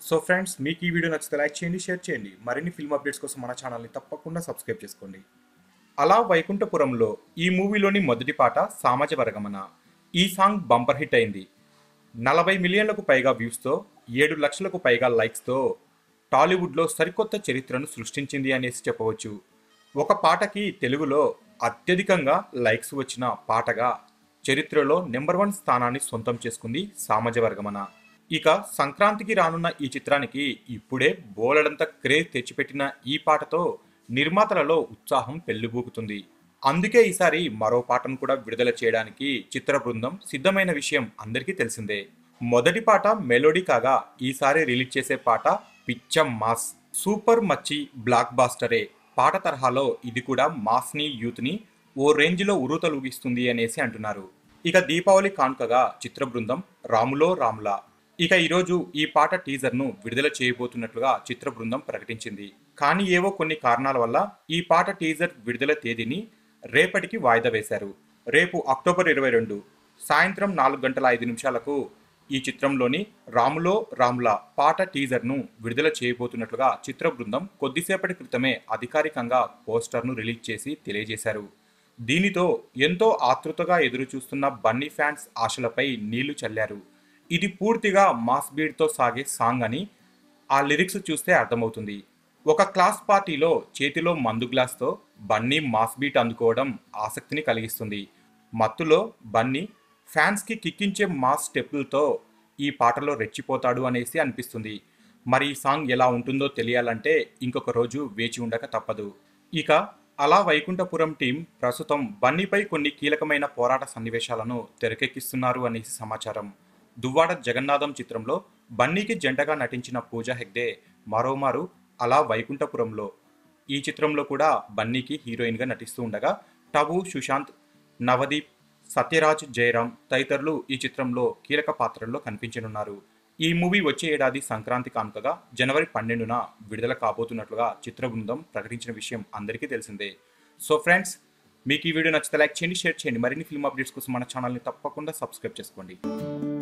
so friends మీకు ఈ video నచ్చితే లైక్ చేయండి షేర్ చేయండి మరిన్ని ఫిల్మ్ అప్డేట్స్ కోసం మన ఛానల్ని తప్పకుండా సబ్స్క్రైబ్ చేసుకోండి అలా వైకుంఠపురంలో ఈ మూవీలోని మొదటి పాట సామాజ వర్గమన ఈ సాంగ్ బంపర్ హిట్ అయింది నలభై మిలియన్లకు పైగా వ్యూస్తో ఏడు లక్షలకు పైగా లైక్స్తో టాలీవుడ్లో సరికొత్త చరిత్రను సృష్టించింది అనేసి చెప్పవచ్చు ఒక పాటకి తెలుగులో అత్యధికంగా లైక్స్ వచ్చిన పాటగా చరిత్రలో నెంబర్ వన్ స్థానాన్ని సొంతం చేసుకుంది సామాజ వర్గమన ఇక సంక్రాంతికి రానున్న ఈ చిత్రానికి ఇప్పుడే బోలెడంత క్రేజ్ తెచ్చిపెట్టిన ఈ పాటతో నిర్మాతలలో ఉత్సాహం పెళ్లిబూకుతుంది అందుకే ఈసారి మరో పాటను కూడా విడుదల చేయడానికి చిత్ర బృందం సిద్ధమైన విషయం అందరికీ తెలిసిందే మొదటి పాట మెలోడీ కాగా ఈసారి రిలీజ్ చేసే పాట పిచ్చం మాస్ సూపర్ మచ్చి బ్లాక్ బాస్టరే పాట తరహాలో ఇది కూడా మాస్ని యూత్ని ఓ రేంజ్లో ఉరుతలూగిస్తుంది అనేసి అంటున్నారు ఇక దీపావళి కానుకగా చిత్ర బృందం రాములో రాములా ఇక ఈరోజు ఈ పాట టీజర్ను విడుదల చేయబోతున్నట్లుగా చిత్ర బృందం ప్రకటించింది కానీ ఏవో కొన్ని కారణాల వల్ల ఈ పాట టీజర్ విడుదల తేదీని రేపటికి వాయిదా వేశారు రేపు అక్టోబర్ ఇరవై రెండు సాయంత్రం నాలుగు గంటల ఐదు నిమిషాలకు ఈ చిత్రంలోని రాములో రాముల పాట టీజర్ను విడుదల చేయబోతున్నట్లుగా చిత్ర బృందం కొద్దిసేపటి క్రితమే అధికారికంగా పోస్టర్ను రిలీజ్ చేసి తెలియజేశారు దీనితో ఎంతో ఆతృతగా ఎదురుచూస్తున్న బన్నీ ఫ్యాన్స్ ఆశలపై నీళ్లు చల్లారు ఇది పూర్తిగా మాస్ బీడ్తో సాగే సాంగ్ అని ఆ లిరిక్స్ చూస్తే అర్థమవుతుంది ఒక క్లాస్ పార్టీలో చేతిలో మందు గ్లాస్తో బన్నీ మాస్ బీట్ అందుకోవడం ఆసక్తిని కలిగిస్తుంది మత్తులో బన్నీ ఫ్యాన్స్కి కిక్కించే మాస్ స్టెప్పులతో ఈ పాటలో రెచ్చిపోతాడు అనేసి అనిపిస్తుంది మరి ఈ సాంగ్ ఎలా ఉంటుందో తెలియాలంటే ఇంకొక రోజు వేచి ఉండక తప్పదు ఇక అలా వైకుంఠపురం టీం ప్రస్తుతం బన్నీపై కొన్ని కీలకమైన పోరాట సన్నివేశాలను తెరకెక్కిస్తున్నారు అనేసి సమాచారం దువ్వాడ జగన్నాథం చిత్రంలో బన్నీకి జంటగా నటించిన పూజా హెగ్డే మరోమారు అలా వైకుంఠపురంలో ఈ చిత్రంలో కూడా బన్నీకి హీరోయిన్గా నటిస్తూ ఉండగా టబు సుశాంత్ నవదీప్ సత్యరాజ్ జయరాం తదితరులు ఈ చిత్రంలో కీలక పాత్రల్లో కనిపించనున్నారు ఈ మూవీ వచ్చే ఏడాది సంక్రాంతి కానుకగా జనవరి పన్నెండున విడుదల కాబోతున్నట్లుగా చిత్ర బృందం ప్రకటించిన విషయం అందరికీ తెలిసిందే సో ఫ్రెండ్స్ మీకు ఈ వీడియో నచ్చితే లైక్ చేయండి షేర్ చేయండి మరిన్ని ఫిల్మ్ అప్డేట్స్ కోసం మన ఛానల్ని తప్పకుండా సబ్స్క్రైబ్ చేసుకోండి